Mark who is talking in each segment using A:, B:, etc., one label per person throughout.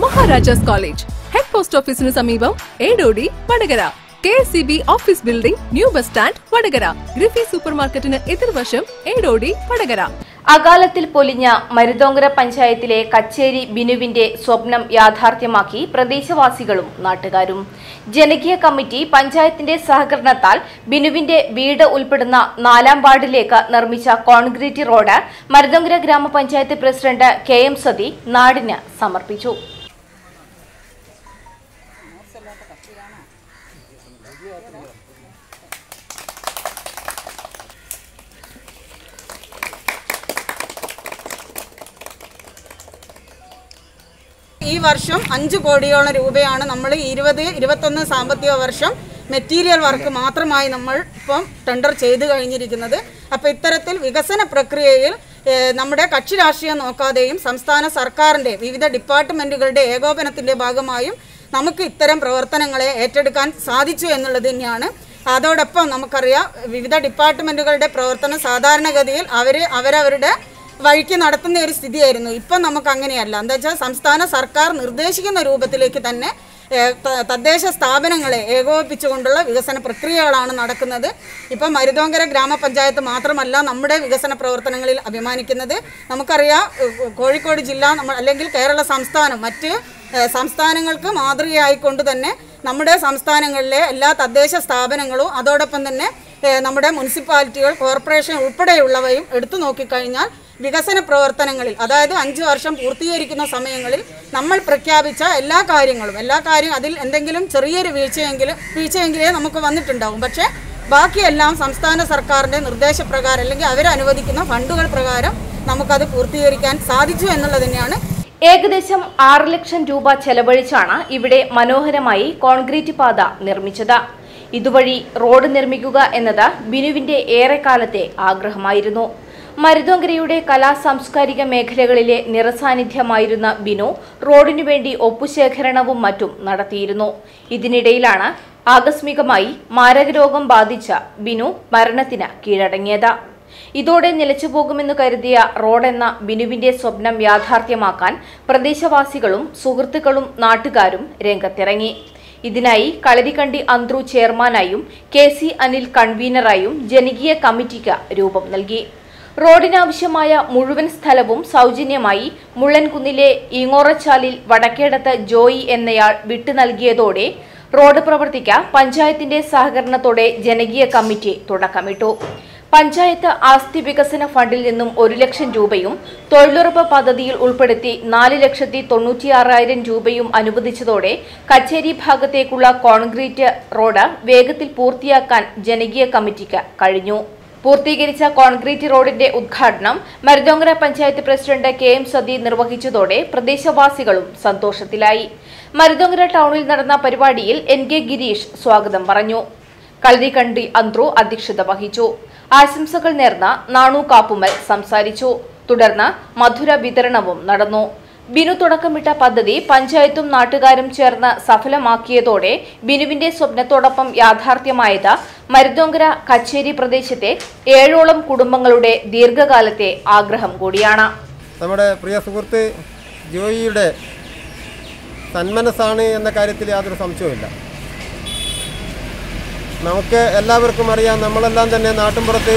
A: Maharajas college head post ഓഫീസിന് സമീപം Edodi Vadakara K S C B office building new bus stand Vadakara ഗ്രിഫി super മാർക്കറ്റിന് എതിർവശം ഏടോടി വടകര
B: അകാലത്തിൽ പൊലിഞ്ഞ മരുതോങ്കര പഞ്ചായത്തിലെ കച്ചേരി ബിനുവിന്റെ സ്വപ്നം യാഥാർത്ഥ്യമാക്കി പ്രദേശവാസികളും നാട്ടുകാരും ജനകീയ കമ്മിറ്റി പഞ്ചായത്തിന്റെ സഹകരണത്താൽ ബിനുവിന്റെ വീട് ഉൾപ്പെടുന്ന നാലാം വാർഡിലേക്ക് നിർമ്മിച്ച കോൺക്രീറ്റ് റോഡ് മരുതോങ്കര ഗ്രാമപഞ്ചായത്ത് പ്രസിഡന്റ് കെ എം സതി നാടിന് സമർപ്പിച്ചു
C: ഈ വർഷം അഞ്ച് കോടിയോളം രൂപയാണ് നമ്മൾ ഇരുപത് ഇരുപത്തൊന്ന് സാമ്പത്തിക വർഷം മെറ്റീരിയൽ വർക്ക് മാത്രമായി നമ്മൾ ഇപ്പം ടെൻഡർ ചെയ്തു കഴിഞ്ഞിരിക്കുന്നത് അപ്പോൾ ഇത്തരത്തിൽ വികസന പ്രക്രിയയിൽ ഏഹ്, നമ്മുടെ കക്ഷി രാഷ്ട്രീയം നോക്കാതെയും സംസ്ഥാന സർക്കാരിൻ്റെ വിവിധ ഡിപ്പാർട്ട്മെൻറ്റുകളുടെ ഏകോപനത്തിൻ്റെ ഭാഗമായും നമുക്ക് ഇത്തരം പ്രവർത്തനങ്ങളെ ഏറ്റെടുക്കാൻ സാധിച്ചു എന്നുള്ളത് തന്നെയാണ് അതോടൊപ്പം നമുക്കറിയാം വിവിധ ഡിപ്പാർട്ട്മെൻറ്റുകളുടെ പ്രവർത്തനം സാധാരണഗതിയിൽ അവർ അവരവരുടെ വഴിക്ക് നടത്തുന്ന ഒരു സ്ഥിതിയായിരുന്നു ഇപ്പം നമുക്ക് അങ്ങനെയല്ല എന്താ വെച്ചാൽ സംസ്ഥാന സർക്കാർ നിർദ്ദേശിക്കുന്ന രൂപത്തിലേക്ക് തന്നെ ഏഹ്, ത- തദ്ദേശ സ്ഥാപനങ്ങളെ ഏകോപിപ്പിച്ചുകൊണ്ടുള്ള വികസന പ്രക്രിയകളാണ് നടക്കുന്നത് ഇപ്പം മരുതോങ്കര ഗ്രാമപഞ്ചായത്ത് മാത്രമല്ല നമ്മുടെ വികസന പ്രവർത്തനങ്ങളിൽ അഭിമാനിക്കുന്നത് നമുക്കറിയാം ഏഹ്, കോഴിക്കോട് ജില്ല നമ്മൾ അല്ലെങ്കിൽ കേരള സംസ്ഥാനം മറ്റ് ഏഹ്, സംസ്ഥാനങ്ങൾക്ക് മാതൃകയായിക്കൊണ്ട് തന്നെ നമ്മുടെ സംസ്ഥാനങ്ങളിലെ എല്ലാ തദ്ദേശ സ്ഥാപനങ്ങളും അതോടൊപ്പം തന്നെ ഏഹ്, നമ്മുടെ മുനിസിപ്പാലിറ്റികൾ കോർപ്പറേഷൻ ഉൾപ്പെടെയുള്ളവയും എടുത്തു നോക്കിക്കഴിഞ്ഞാൽ വികസന പ്രവർത്തനങ്ങളിൽ അതായത് അഞ്ച് വർഷം പൂർത്തീകരിക്കുന്ന സമയങ്ങളിൽ നമ്മൾ പ്രഖ്യാപിച്ച എല്ലാ കാര്യങ്ങളും എല്ലാ കാര്യം അതിൽ എന്തെങ്കിലും ചെറിയൊരു വീഴ്ചയെങ്കിലും വീഴ്ചയെങ്കിലേ നമുക്ക് വന്നിട്ടുണ്ടാവും പക്ഷേ ബാക്കിയെല്ലാം സംസ്ഥാന സർക്കാരിൻ്റെ നിർദ്ദേശപ്രകാരം അല്ലെങ്കിൽ അവരനുവദിക്കുന്ന ഫണ്ടുകൾ പ്രകാരം നമുക്കത് പൂർത്തീകരിക്കാൻ സാധിച്ചു എന്നുള്ളത് തന്നെയാണ്
B: ഏകദേശം ആറ് ലക്ഷം രൂപ ചെലവഴിച്ചാണ് ഇവിടെ മനോഹരമായി കോൺക്രീറ്റ് പാത നിർമ്മിച്ചത് ഇതുവഴി റോഡ് നിർമ്മിക്കുക എന്നത് ബിനുവിന്റെ ഏറെക്കാലത്തെ ആഗ്രഹമായിരുന്നു മരുതോങ്കരയുടെ കലാ സാംസ്കാരിക മേഖലകളിലെ നിറസാന്നിധ്യമായിരുന്ന ബിനു റോഡിനു വേണ്ടി ഒപ്പുശേഖരണവും മറ്റും നടത്തിയിരുന്നു ഇതിനിടയിലാണ് ആകസ്മികമായി മാരകരോഗം ബാധിച്ച ബിനു മരണത്തിന് കീഴടങ്ങിയത് ഇതോടെ നിലച്ചുപോകുമെന്ന് കരുതിയ റോഡെന്ന ബിനുവിന്റെ സ്വപ്നം യാഥാർത്ഥ്യമാക്കാൻ പ്രദേശവാസികളും സുഹൃത്തുക്കളും നാട്ടുകാരും രംഗത്തിറങ്ങി ഇതിനായി കളരിക്കണ്ടി അന്ത്രു ചെയർമാനായും കെ സി അനിൽ കൺവീനറായും ജനകീയ കമ്മിറ്റിക്ക് രൂപം നൽകി റോഡിനാവശ്യമായ മുഴുവൻ സ്ഥലവും സൗജന്യമായി മുള്ളൻകുന്നിലെ ഈങ്ങോറച്ചാലിൽ വടക്കേടത്ത് ജോയി എന്നയാൾ വിട്ടു നൽകിയതോടെ റോഡ് പ്രവർത്തിക്ക് പഞ്ചായത്തിന്റെ സഹകരണത്തോടെ ജനകീയ കമ്മിറ്റി തുടക്കമിട്ടു പഞ്ചായത്ത് ആസ്തി വികസന ഫണ്ടിൽ നിന്നും ഒരു ലക്ഷം രൂപയും തൊഴിലുറപ്പ് പദ്ധതിയിൽ ഉൾപ്പെടുത്തി നാല് ലക്ഷത്തി തൊണ്ണൂറ്റിയാറായിരം രൂപയും അനുവദിച്ചതോടെ കച്ചേരി ഭാഗത്തേക്കുള്ള കോൺക്രീറ്റ് റോഡ് വേഗത്തിൽ പൂർത്തിയാക്കാൻ ജനകീയ കമ്മിറ്റിക്ക് കഴിഞ്ഞു പൂർത്തീകരിച്ച കോൺക്രീറ്റ് റോഡിന്റെ ഉദ്ഘാടനം Maruthonkara panchayat president K M Sathi നിർവഹിച്ചതോടെ പ്രദേശവാസികളും സന്തോഷത്തിലായി മരുതോങ്കര ടൗണിൽ നടന്ന പരിപാടിയിൽ എൻ കെ ഗിരീഷ് സ്വാഗതം പറഞ്ഞു കളരിക്കണ്ടി അന്ത്രു അധ്യക്ഷത വഹിച്ചു ആശംസകൾ നേർന്ന നാണു കാപ്പുമൽ സംസാരിച്ചു തുടർന്ന് മധുര വിതരണവും നടന്നു ബിനു തുടക്കമിട്ട പദ്ധതി പഞ്ചായത്തും നാട്ടുകാരും ചേർന്ന് സഫലമാക്കിയതോടെ ബിനുവിന്റെ സ്വപ്നത്തോടൊപ്പം യാഥാർത്ഥ്യമായത് മരുതോങ്കര കച്ചേരി പ്രദേശത്തെ ഏഴോളം കുടുംബങ്ങളുടെ ദീർഘകാലത്തെ ആഗ്രഹം കൂടിയാണ്
D: നമ്മുടെ പ്രിയ സുഹൃത്ത് ജോയിയുടെ സന്മനസ്സാണ് എന്ന കാര്യത്തിൽ യാതൊരു സംശയവുമില്ല നമുക്ക് എല്ലാവർക്കും അറിയാം നമ്മളെല്ലാം തന്നെ നാട്ടിൻപുറത്ത്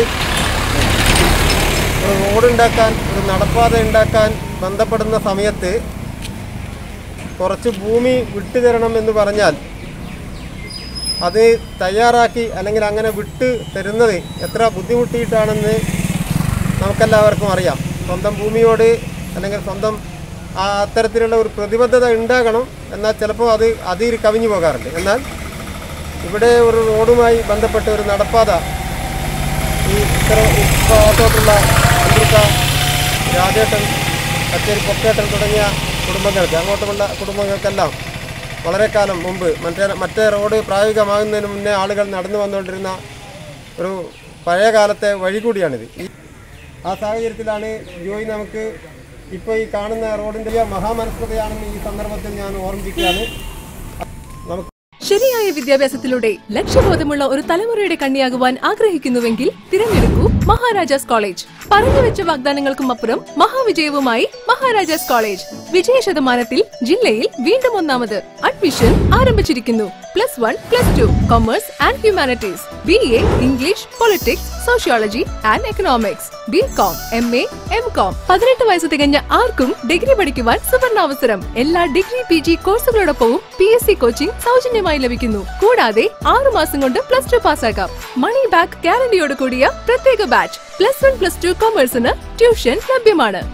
D: ഒരു റോഡുണ്ടാക്കാൻ ഒരു നടപ്പാത ഉണ്ടാക്കാൻ ബന്ധപ്പെടുന്ന സമയത്ത് കുറച്ച് ഭൂമി വിട്ടുതരണം എന്ന് പറഞ്ഞാൽ അത് തയ്യാറാക്കി അല്ലെങ്കിൽ അങ്ങനെ വിട്ട് തരുന്നത് എത്ര ബുദ്ധിമുട്ടിയിട്ടാണെന്ന് നമുക്കെല്ലാവർക്കും അറിയാം സ്വന്തം ഭൂമിയോട് അല്ലെങ്കിൽ സ്വന്തം ആ അത്തരത്തിലുള്ള ഒരു പ്രതിബദ്ധത ഉണ്ടാകണം എന്നാൽ ചിലപ്പോൾ അത് അതിൽ കവിഞ്ഞു പോകാറുണ്ട് എന്നാൽ ഇവിടെ ഒരു റോഡുമായി ബന്ധപ്പെട്ട ഒരു നടപ്പാത ഈ ഇത്തര ഭാഗത്തോട്ടുള്ള അമൃത രാജേട്ടൻ കച്ചേരി പൊക്കേട്ടൻ തുടങ്ങിയ കുടുംബങ്ങൾക്ക് അങ്ങോട്ടുമുള്ള കുടുംബങ്ങൾക്കെല്ലാം വളരെ കാലം മുമ്പ് മറ്റേ മറ്റേ റോഡ് പ്രായോഗികമാകുന്നതിന് മുന്നേ ആളുകൾ നടന്നു വന്നുകൊണ്ടിരുന്ന ഒരു പഴയ കാലത്തെ വഴി കൂടിയാണിത് ഈ ആ സാഹചര്യത്തിലാണ് ജോയി നമുക്ക് ഇപ്പോൾ ഈ കാണുന്ന റോഡിൻ്റെ മഹാമനസ്കതയാണെന്ന് ഈ സന്ദർഭത്തിൽ ഞാൻ ഓർമ്മിപ്പിക്കുകയാണ് നമുക്ക്
A: ശരിയായ വിദ്യാഭ്യാസത്തിലൂടെ ലക്ഷ്യബോധമുള്ള ഒരു തലമുറയുടെ കണ്ണിയാകുവാൻ ആഗ്രഹിക്കുന്നുവെങ്കിൽ തിരഞ്ഞെടുക്കൂ മഹാരാജാസ് കോളേജ് പറഞ്ഞു വെച്ച വാഗ്ദാനങ്ങൾക്കും അപ്പുറം മഹാവിജയവുമായി മഹാരാജാസ് കോളേജ് വിജയ ശതമാനത്തിൽ ജില്ലയിൽ വീണ്ടും ഒന്നാമത് അഡ്മിഷൻ ആരംഭിച്ചിരിക്കുന്നു plus one plus two commerce and humanities B A English politics sociology and economics B com M A M com പതിനെട്ട് വയസ്സ് തികഞ്ഞ ആർക്കും ഡിഗ്രി പഠിക്കുവാൻ സുവർണാവസരം എല്ലാ ഡിഗ്രി പി ജി കോഴ്സുകളോടൊപ്പവും പി എസ് സി കോച്ചിംഗ് സൗജന്യമായി ലഭിക്കുന്നു കൂടാതെ ആറു മാസം കൊണ്ട് പ്ലസ് ടു പാസ്സാക്കാം മണി ബാക്ക് ഗ്യാരണ്ടിയോട് കൂടിയ പ്രത്യേക batch plus one plus two കൊമേഴ്സിന് ട്യൂഷൻ ലഭ്യമാണ്